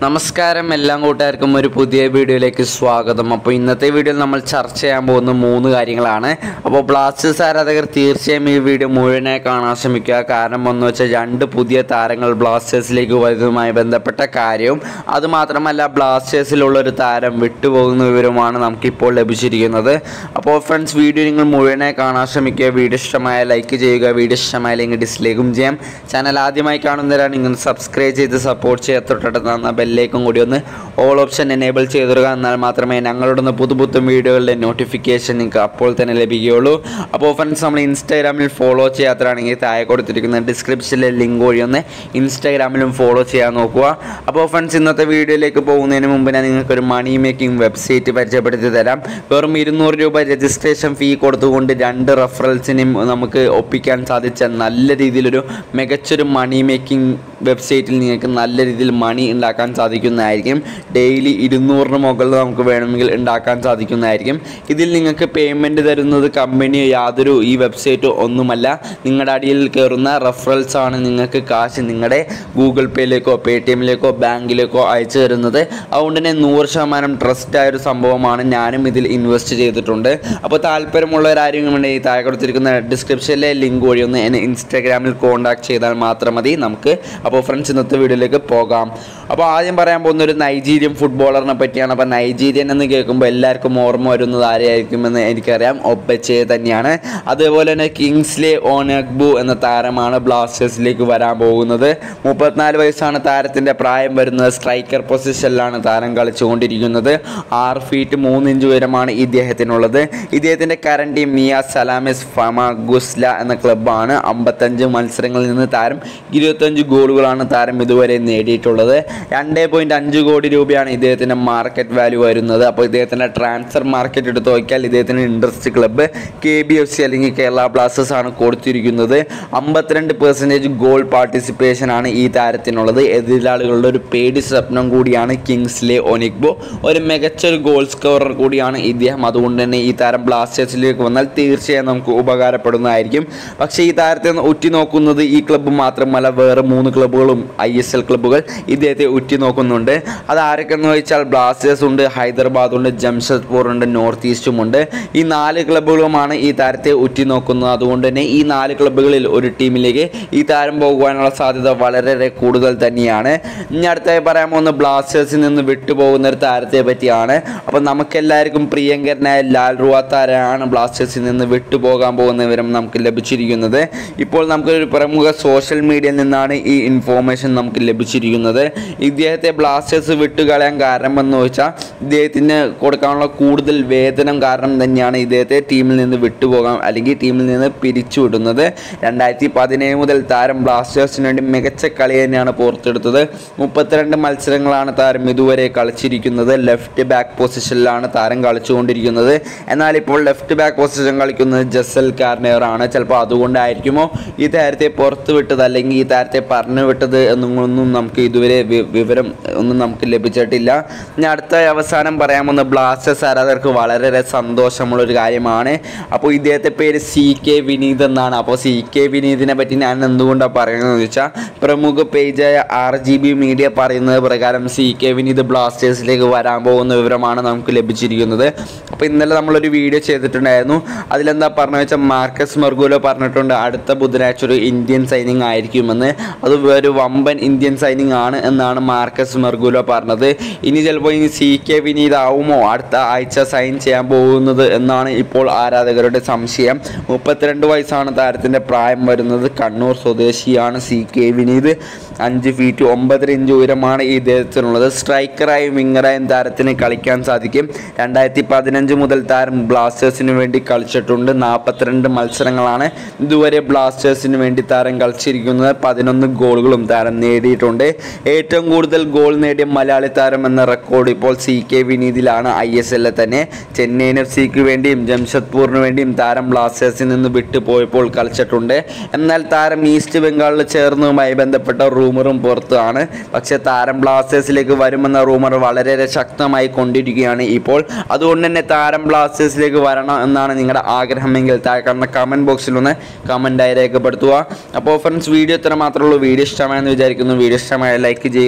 നമസ്കാരം എല്ലാ കൂട്ടുകാർക്കും ഒരു പുതിയ വീഡിയോയിലേക്ക് സ്വാഗതം അപ്പോൾ ഇന്നത്തെ വീഡിയോയിൽ നമ്മൾ ചർച്ച ചെയ്യാൻ പോകുന്ന മൂന്ന് കാര്യങ്ങളാണ് അപ്പോൾ ബ്ലാസ്റ്റേഴ്സ് ആരാധകർ തീർച്ചയായും ഈ വീഡിയോ മുഴുവനായി കാണാൻ ശ്രമിക്കുക കാരണം എന്ന് വെച്ചാൽ രണ്ട് പുതിയ താരങ്ങൾ ബ്ലാസ്റ്റേഴ്സിലേക്ക് വരുന്നതുമായി ബന്ധപ്പെട്ട കാര്യവും അതുമാത്രമല്ല ബ്ലാസ്റ്റേഴ്സിലുള്ള ഒരു താരം വിട്ടുപോകുന്ന വിവരവുമാണ് നമുക്കിപ്പോൾ ലഭിച്ചിരിക്കുന്നത് അപ്പോൾ ഫ്രണ്ട്സ് വീഡിയോ നിങ്ങൾ മുഴുവനായി കാണാൻ ശ്രമിക്കുക വീഡിയോ ഇഷ്ടമായ ലൈക്ക് ചെയ്യുക വീഡിയോ ഇഷ്ടമായില്ലെങ്കിൽ ഡിസ്ലൈക്കും ചെയ്യാം ചാനൽ ആദ്യമായി കാണുന്നവരാണ് നിങ്ങൾ സബ്സ്ക്രൈബ് ചെയ്ത് സപ്പോർട്ട് ചെയ്യാൻ തൊട്ടടുത്ത് തന്ന ബെല്ലേക്കും കൂടി ഒന്ന് ഓൾ ഓപ്ഷൻ എനേബിൾ ചെയ്തിടുക എന്നാൽ മാത്രമേ ഞങ്ങളുടെ പുതു പുത്തൻ വീഡിയോകളുടെ നോട്ടിഫിക്കേഷൻ നിങ്ങൾക്ക് അപ്പോൾ തന്നെ ലഭിക്കുകയുള്ളൂ അപ്പോൾ ഫ്രണ്ട്സ് നമ്മൾ ഇൻസ്റ്റാഗ്രാമിൽ ഫോളോ ചെയ്യാത്തതാണെങ്കിൽ താഴെ കൊടുത്തിരിക്കുന്ന ഡിസ്ക്രിപ്ഷനിലെ ലിങ്ക് വഴി ഒന്ന് ഇൻസ്റ്റാഗ്രാമിലും ഫോളോ ചെയ്യാൻ നോക്കുക അപ്പോൾ ഫ്രണ്ട്സ് ഇന്നത്തെ വീഡിയോയിലേക്ക് പോകുന്നതിന് മുമ്പ് ഞാൻ നിങ്ങൾക്ക് ഒരു മണി മേക്കിംഗ് വെബ്സൈറ്റ് പരിചയപ്പെടുത്തി തരാം വെറും ഇരുന്നൂറ് രൂപ രജിസ്ട്രേഷൻ ഫീ കൊടുത്തുകൊണ്ട് രണ്ട് റെഫറൻസിനും നമുക്ക് ഒപ്പിക്കാൻ സാധിച്ച നല്ല രീതിയിലൊരു മികച്ചൊരു മണി മേക്കിംഗ് വെബ്സൈറ്റിൽ നിങ്ങൾക്ക് നല്ല രീതിയിൽ മണി ഉണ്ടാക്കാൻ സാധിക്കുന്നതായിരിക്കും ഡെയിലി ഇരുന്നൂറിന് മുകളിൽ നമുക്ക് വേണമെങ്കിൽ ഉണ്ടാക്കാൻ സാധിക്കുന്നതായിരിക്കും ഇതിൽ നിങ്ങൾക്ക് പേയ്മെൻറ്റ് തരുന്നത് കമ്പനി യാതൊരു ഈ വെബ്സൈറ്റ് ഒന്നുമല്ല നിങ്ങളുടെ അടിയിൽ കയറുന്ന റെഫറൽസ് ആണ് നിങ്ങൾക്ക് കാശ് നിങ്ങളുടെ ഗൂഗിൾ പേയിലേക്കോ പേ ടി എമ്മിലേക്കോ ബാങ്കിലേക്കോ അയച്ചു തരുന്നത് അതുകൊണ്ട് തന്നെ നൂറ് ശതമാനം ട്രസ്റ്റ് ആയ ഒരു സംഭവമാണ് ഞാനും ഇതിൽ ഇൻവെസ്റ്റ് ചെയ്തിട്ടുണ്ട് അപ്പോൾ താല്പര്യമുള്ളവരാരും ഈ താഴെ കൊടുത്തിരിക്കുന്ന ഡിസ്ക്രിപ്ഷനിലെ ലിങ്ക് വഴി ഒന്ന് എന്നെ ഇൻസ്റ്റാഗ്രാമിൽ കോൺടാക്ട് ചെയ്താൽ മാത്രം മതി നമുക്ക് അപ്പോൾ ഫ്രണ്ട്സ് ഇന്നത്തെ വീഡിയോയിലേക്ക് പോകാം അപ്പോൾ ആദ്യം പറയാൻ പോകുന്ന ഒരു നൈജീരിയൻ ഫുട്ബോളറിനെ പറ്റിയാണ് അപ്പോൾ നൈജീരിയൻ എന്ന് കേൾക്കുമ്പോൾ എല്ലാവർക്കും ഓർമ്മ വരുന്നത് ആരെയായിരിക്കുമെന്ന് എനിക്കറിയാം ഒപ്പച്ചയെ തന്നെയാണ് അതേപോലെ തന്നെ കിങ്സ്ലേ ഓനഗ്ബു എന്ന താരമാണ് ബ്ലാസ്റ്റേഴ്സിലേക്ക് വരാൻ പോകുന്നത് മുപ്പത്തിനാല് വയസ്സാണ് താരത്തിൻ്റെ പ്രായം വരുന്നത് സ്ട്രൈക്കർ പൊസിഷനിലാണ് താരം കളിച്ചുകൊണ്ടിരിക്കുന്നത് ആറ് ഫീറ്റ് മൂന്ന് ഇഞ്ച് ഉയരമാണ് ഇദ്ദേഹത്തിനുള്ളത് ഇദ്ദേഹത്തിൻ്റെ current team Nea Salamis Famagusta എന്ന ക്ലബ്ബാണ് അമ്പത്തഞ്ച് മത്സരങ്ങളിൽ നിന്ന് താരം ഇരുപത്തഞ്ച് ഗോളുകളാണ് താരം ഇതുവരെ നേടിയിട്ടുള്ളത് രണ്ട് പോയിൻറ്റ് അഞ്ച് കോടി രൂപയാണ് ഇദ്ദേഹത്തിൻ്റെ മാർക്കറ്റ് വാല്യൂ വരുന്നത് അപ്പോൾ ഇദ്ദേഹത്തിൻ്റെ ട്രാൻസ്ഫർ മാർക്കറ്റ് എടുത്ത് നോക്കിയാൽ ഇദ്ദേഹത്തിന് interest club K B F C അല്ലെങ്കിൽ കേരള ബ്ലാസ്റ്റേഴ്സ് ആണ് കൊടുത്തിരിക്കുന്നത് അമ്പത്തിരണ്ട് പെർസെൻറ്റേജ് ഗോൾ പാർട്ടിസിപ്പേഷൻ ആണ് ഈ താരത്തിനുള്ളത് എതിരാളികളുടെ ഒരു പേടി സ്വപ്നം കൂടിയാണ് കിങ്സ്ലെ ഒനിക്ബോ ഒരു മികച്ചൊരു ഗോൾ സ്കോറർ കൂടിയാണ് ഇദ്ദേഹം അതുകൊണ്ട് തന്നെ ഈ താരം ബ്ലാസ്റ്റേഴ്സിലേക്ക് വന്നാൽ തീർച്ചയായും നമുക്ക് ഉപകാരപ്പെടുന്നതായിരിക്കും പക്ഷേ ഈ താരത്തെ ഒന്ന് ഉറ്റുനോക്കുന്നത് ഈ ക്ലബ്ബ് മാത്രമല്ല വേറെ മൂന്ന് ക്ലബ്ബുകളും ഐ എസ് എൽ ക്ലബ്ബുകൾ ഇദ്ദേഹത്തെ ഉറ്റുനോക്കുന്നുണ്ട് അത് ആരൊക്കെയെന്ന് ചോദിച്ചാൽ ബ്ലാസ്റ്റേഴ്സ് ഉണ്ട് ഹൈദരാബാദ് ഉണ്ട് ജംഷഡ്പൂർ ഉണ്ട് നോർത്ത് ഈസ്റ്റും ഉണ്ട് ഈ നാല് ക്ലബ്ബുകളുമാണ് ഈ താരത്തെ ഉറ്റുനോക്കുന്നത് അതുകൊണ്ട് തന്നെ ഈ നാല് ക്ലബ്ബുകളിൽ ഒരു ടീമിലേക്ക് ഈ താരം പോകുവാനുള്ള സാധ്യത വളരെ കൂടുതൽ തന്നെയാണ് ഇനി അടുത്തായി പറയാൻ പോകുന്ന ബ്ലാസ്റ്റേഴ്സിൽ നിന്ന് വിട്ടുപോകുന്ന ഒരു താരത്തെ പറ്റിയാണ് അപ്പോൾ നമുക്കെല്ലാവർക്കും പ്രിയങ്കരനായ ലാൽ റുവ താരമാണ് ബ്ലാസ്റ്റേഴ്സിൽ നിന്ന് വിട്ടുപോകാൻ പോകുന്ന വിവരം നമുക്ക് ലഭിച്ചിരിക്കുന്നത് ഇപ്പോൾ നമുക്കൊരു പ്രമുഖ സോഷ്യൽ മീഡിയയിൽ നിന്നാണ് ഈ ഇൻഫോർമേഷൻ നമുക്ക് ലഭിച്ചിരിക്കുന്നത് ഇദ്ദേഹത്തെ ബ്ലാസ്റ്റേഴ്സ് വിട്ടുകളയാൻ കാരണം എന്ന് വെച്ചാൽ ഇദ്ദേഹത്തിന് കൊടുക്കാനുള്ള കൂടുതൽ വേതനം കാരണം തന്നെയാണ് ഇദ്ദേഹത്തെ ടീമിൽ നിന്ന് വിട്ടുപോകാൻ അല്ലെങ്കിൽ ടീമിൽ നിന്ന് പിരിച്ചുവിടുന്നത് രണ്ടായിരത്തി പതിനേഴ് മുതൽ താരം ബ്ലാസ്റ്റേഴ്സിന് വേണ്ടി മികച്ച കളി തന്നെയാണ് പുറത്തെടുത്തത് മുപ്പത്തിരണ്ട് മത്സരങ്ങളാണ് താരം ഇതുവരെ കളിച്ചിരിക്കുന്നത് ലെഫ്റ്റ് ബാക്ക് പൊസിഷനിലാണ് താരം കളിച്ചുകൊണ്ടിരിക്കുന്നത് എന്നാൽ ഇപ്പോൾ ലെഫ്റ്റ് ബാക്ക് പൊസിഷൻ കളിക്കുന്നത് ജസൽ കാർനെയർ ആണ് ചിലപ്പോൾ അതുകൊണ്ടായിരിക്കുമോ ഈ താരത്തെ പുറത്ത് വിട്ടത് അല്ലെങ്കിൽ ഈ താരത്തെ പറഞ്ഞു വിട്ടത് എന്നൊന്നും നമുക്ക് ഇതുവരെ വി- വിവരം ഒന്നും നമുക്ക് ലഭിച്ചിട്ടില്ല ഇനി അടുത്ത അവസാനം പറയാമെന്ന് ബ്ലാസ്റ്റേഴ്സ് ആരാധകർക്ക് വളരെ സന്തോഷമുള്ള ഒരു കാര്യമാണ് അപ്പോൾ ഇദ്ദേഹത്തെ പേര് സി കെ വിനീത് എന്നാണ് അപ്പോൾ സി കെ വിനീതിനെ പറ്റി ഞാൻ എന്തുകൊണ്ടാണ് പറയുന്നതെന്ന് വെച്ചാൽ പ്രമുഖ പേജായ ആർ ജി ബി മീഡിയ പറയുന്നത് പ്രകാരം സി കെ വിനീത് ബ്ലാസ്റ്റേഴ്സിലേക്ക് വരാൻ പോകുന്ന വിവരമാണ് നമുക്ക് ലഭിച്ചിരിക്കുന്നത് അപ്പോൾ ഇന്നലെ നമ്മളൊരു വീഡിയോ ചെയ്തിട്ടുണ്ടായിരുന്നു അതിലെന്താ പറഞ്ഞു വെച്ചാൽ മാർക്കസ് മെർഗുലോ പറഞ്ഞിട്ടുണ്ട് അടുത്ത ബുധനാഴ്ച ഒരു ഇന്ത്യൻ സൈനിങ് ആയിരിക്കുമെന്ന് അത് ഒരു വമ്പൻ ഇന്ത്യൻ സൈനിങ് ആണ് എന്നാണ് മാർക്കസ് മെർഗുലോ പറഞ്ഞത് ഇനി ചിലപ്പോൾ ഇനി സി കെ വിനീത് ആവുമോ അടുത്ത ആഴ്ച സൈൻ ചെയ്യാൻ പോകുന്നത് എന്നാണ് ഇപ്പോൾ ആരാധകരുടെ സംശയം മുപ്പത്തിരണ്ട് വയസ്സാണ് താരത്തിൻ്റെ പ്രായം വരുന്നത് കണ്ണൂർ സ്വദേശിയാണ് സി കെ വിനീത് അഞ്ച് ഫീറ്റ് ഒമ്പതര ഇഞ്ച് ഉയരമാണ് ഈ ഇദ്ദേഹത്തിനുള്ളത് സ്ട്രൈക്കറായും വിങ്ങറായും താരത്തിന് കളിക്കാൻ സാധിക്കും രണ്ടായിരത്തി പതിനഞ്ച് മുതൽ താരം ബ്ലാസ്റ്റേഴ്സിന് വേണ്ടി കളിച്ചിട്ടുണ്ട് നാൽപ്പത്തിരണ്ട് മത്സരങ്ങളാണ് ഇതുവരെ ബ്ലാസ്റ്റേഴ്സിന് വേണ്ടി താരം കളിച്ചിരിക്കുന്നത് പതിനൊന്ന് ഗോളുകളും താരം നേടിയിട്ടുണ്ട് ഏറ്റവും കൂടുതൽ ഗോൾ നേടിയ മലയാളി താരം എന്ന റെക്കോർഡ് ഇപ്പോൾ സി കെ വിനീതിലാണ് ഐ എസ് എല്ലിൽ തന്നെ ചെന്നൈയിൻ എഫ് സിക്ക് വേണ്ടിയും ജംഷഡ്പൂരിന് വേണ്ടിയും താരം ബ്ലാസ്റ്റേഴ്സിൽ നിന്ന് വിട്ടുപോയപ്പോൾ കളിച്ചിട്ടുണ്ട് എന്നാൽ താരം ഈസ്റ്റ് ബംഗാളിൽ ചേർന്നതുമായി ബന്ധപ്പെട്ട റൂമറും പുറത്താണ് പക്ഷേ താരം ബ്ലാസ്റ്റേഴ്സിലേക്ക് വരുമെന്ന റൂമർ വളരെ ശക്തമായി കൊണ്ടിരിക്കുകയാണ് ഇപ്പോൾ അതുകൊണ്ട് തന്നെ താരം ബ്ലാസ്റ്റേഴ്സിലേക്ക് വരണം എന്നാണ് നിങ്ങളുടെ ആഗ്രഹമെങ്കിൽ താഴെ കാണുന്ന കമൻറ്റ് ബോക്സിൽ ഒന്ന് കമൻറ്റായി രേഖപ്പെടുത്തുക അപ്പോൾ ഫ്രണ്ട്സ് വീഡിയോ ഇത്ര മാത്രമേ ഉള്ളൂ വീഡിയോ ഇഷ്ടമായെന്ന് വിചാരിക്കുന്നു വീഡിയോ ഇഷ്ടമായ ലൈക്ക് ചെയ്യുക വീഡിയോ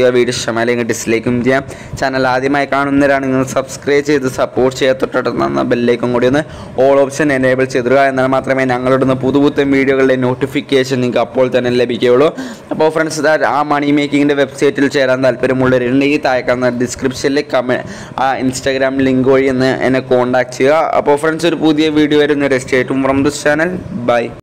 ഇഷ്ടമായില്ലെങ്കിൽ ഡിസ്ലൈക്കും ചെയ്യാം ചാനൽ ആദ്യമായി കാണുന്നവരാണ് നിങ്ങൾ സബ്സ്ക്രൈബ് ചെയ്ത് സപ്പോർട്ട് ചെയ്യാൻ തൊട്ടടുത്ത് ബെല്ലേക്കും കൂടി ഒന്ന് ഓൾ ഓപ്ഷൻ എനേബിൾ ചെയ്തിടുക എന്നാൽ മാത്രമേ ഞങ്ങളിടുന്ന പുതുപുത്തൻ വീഡിയോകളുടെ നോട്ടിഫിക്കേഷൻ നിങ്ങൾക്ക് അപ്പോൾ തന്നെ ലഭിക്കുകയുള്ളൂ അപ്പോൾ ഫ്രണ്ട്സ് ആ മണി മേക്കിങ്ങിൻ്റെ വെബ്സൈറ്റിൽ ചേരാൻ താല്പര്യമുള്ളവരുണ്ടെങ്കിൽ താഴെക്കാവുന്ന ഡിസ്ക്രിപ്ഷനിൽ കമ ആ ഇൻസ്റ്റാഗ്രാം ലിങ്ക് വഴി ഒന്ന് എന്നെ കോൺടാക്ട് ചെയ്യുക അപ്പോൾ ഫ്രണ്ട്സ് ഒരു പുതിയ വീഡിയോ വരുന്ന സ്റ്റേറ്റും ഫ്രം ദിസ് ചാനൽ ബൈ